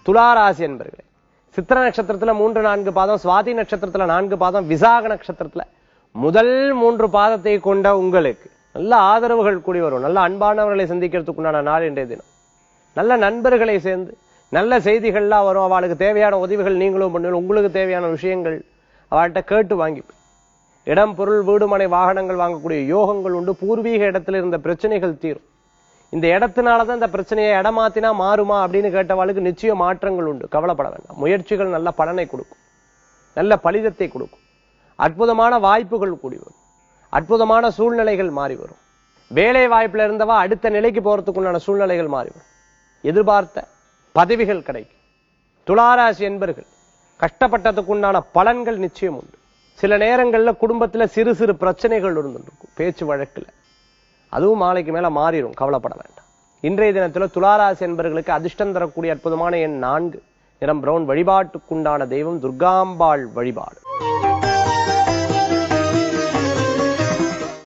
துளாராசி என்பர்களே சித்திர நட்சத்திரத்துல மூன்று நான்கு பாதம் சுவாதி நட்சத்திரத்துல நான்கு பாதம் விசாக நட்சத்திரத்துல முதல் மூன்று பாதத்தை கொண்ட உங்களுக்கு நல்ல ஆதரவுகள் கூடி வரும் நல்ல அன்பானவர்களை சந்திக்கிறதுக்குண்டான நாள் இன்றைய தினம் நல்ல நண்பர்களை சேர்ந்து நல்ல செய்திகள்லாம் வரும் அவளுக்கு தேவையான உதவிகள் நீங்களும் பண்ணுவீங்க உங்களுக்கு தேவையான விஷயங்கள் அவள்கிட்ட கேட்டு வாங்கிப்பேன் இடம் பொருள் வீடு மனை வாகனங்கள் வாங்கக்கூடிய யோகங்கள் உண்டு பூர்வீக இடத்துல இருந்த பிரச்சனைகள் தீரும் இந்த இடத்தினாலதான் இந்த பிரச்சனையை இடமாத்தினா மாறுமா அப்படின்னு கேட்டவாளுக்கு நிச்சய மாற்றங்கள் உண்டு கவலைப்பட வேண்டாம் முயற்சிகள் நல்ல பலனை கொடுக்கும் நல்ல பலிதத்தை கொடுக்கும் அற்புதமான வாய்ப்புகள் கூடி வரும் அற்புதமான சூழ்நிலைகள் மாறி வரும் வேலை வாய்ப்புல இருந்தவா அடுத்த நிலைக்கு போறதுக்குண்டான சூழ்நிலைகள் மாறி வரும் எதிர்பார்த்த பதவிகள் கிடைக்கும் துளாராசி என்பர்கள் கஷ்டப்பட்டதுக்குண்டான பலன்கள் நிச்சயம் உண்டு சில நேரங்கள்ல குடும்பத்துல சிறு சிறு பிரச்சனைகள் இருந்துருக்கும் பேச்சு வழக்குல அதுவும் மாலைக்கு மேல மாறிடும் கவலைப்பட வேண்டாம் இன்றைய தினத்துல துளாராசி என்பர்களுக்கு அதிர்ஷ்டம் தரக்கூடிய அற்புதமான எண் நான்கு நிறம் பிரவுன் வழிபாட்டுக்குண்டான தெய்வம் துர்காம்பாள் வழிபாடு